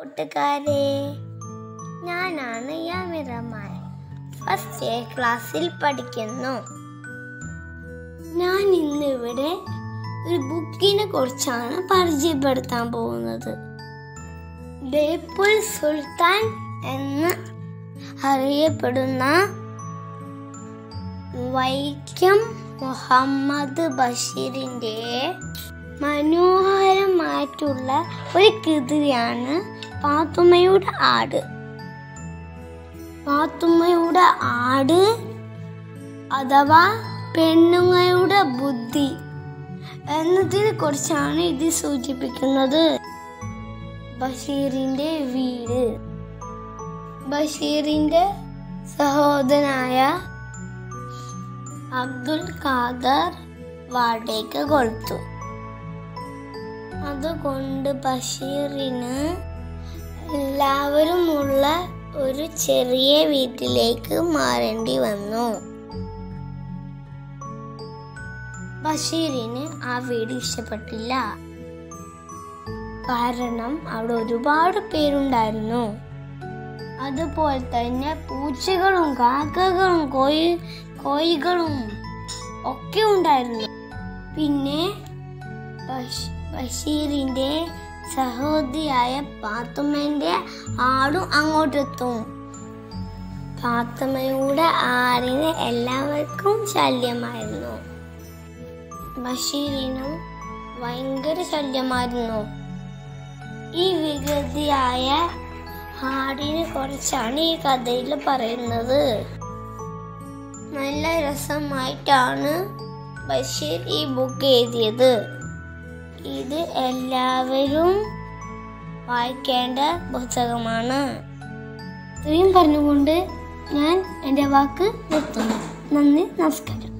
കൂട്ടുകാരെ ഞാനാണ് യാമിറമാൻ first A ക്ലാസ്സിൽ പഠിക്കുന്നു ഞാൻ ഇന്നിവിടെ ഒരു ബുക്കിനെ കുറിച്ചാണ് പരിചയപ്പെടുത്താൻ പോകുന്നത് ബേപ്പുൽ സുൽത്താൻ എന്ന് അറിയപ്പെടുന്ന വൈക്കം മുഹമ്മദ് ബഷീറിൻ്റെ മനോഹരമായിട്ടുള്ള ഒരു കൃതിയാണ് പാത്തുമ്മയുടെ ആട് പാത്തുമ്മയുടെ ആട് അഥവാ പെണ്ണുങ്ങളുടെ ബുദ്ധി എന്നതിനെ കുറിച്ചാണ് ഇത് സൂചിപ്പിക്കുന്നത് ബഷീറിന്റെ വീട് ബഷീറിന്റെ സഹോദരനായ അബ്ദുൽ ഖാദർ വാടക കൊടുത്തു അതുകൊണ്ട് ബഷീറിന് എല്ലാവരുമുള്ള ഒരു ചെറിയ വീട്ടിലേക്ക് മാറേണ്ടി വന്നു ബഷീറിന് ആ വീട് ഇഷ്ടപ്പെട്ടില്ല കാരണം അവിടെ ഒരുപാട് പേരുണ്ടായിരുന്നു അതുപോലെ തന്നെ പൂച്ചകളും കാക്കകളും കോഴി കോഴികളും ഒക്കെ ഉണ്ടായിരുന്നു പിന്നെ ബഷ്- ബഷീറിന്റെ സഹോദരിയായ പാത്തുമ്മന്റെ ആടും അങ്ങോട്ടെത്തും പാത്തുമ്മയുടെ ആടിന് എല്ലാവർക്കും ശല്യമായിരുന്നു ബഷീറിനും ഭയങ്കര ശല്യമായിരുന്നു ഈ വികൃതിയായ ആടിനെ കുറിച്ചാണ് ഈ കഥയിൽ പറയുന്നത് നല്ല രസമായിട്ടാണ് ബഷീർ ഈ ബുക്ക് എഴുതിയത് ഇത് എല്ലാവരും വായിക്കേണ്ട പുസ്തകമാണ് ഇത്രയും പറഞ്ഞുകൊണ്ട് ഞാൻ എൻ്റെ വാക്ക് നിർത്തുന്നു നന്ദി നമസ്കാരം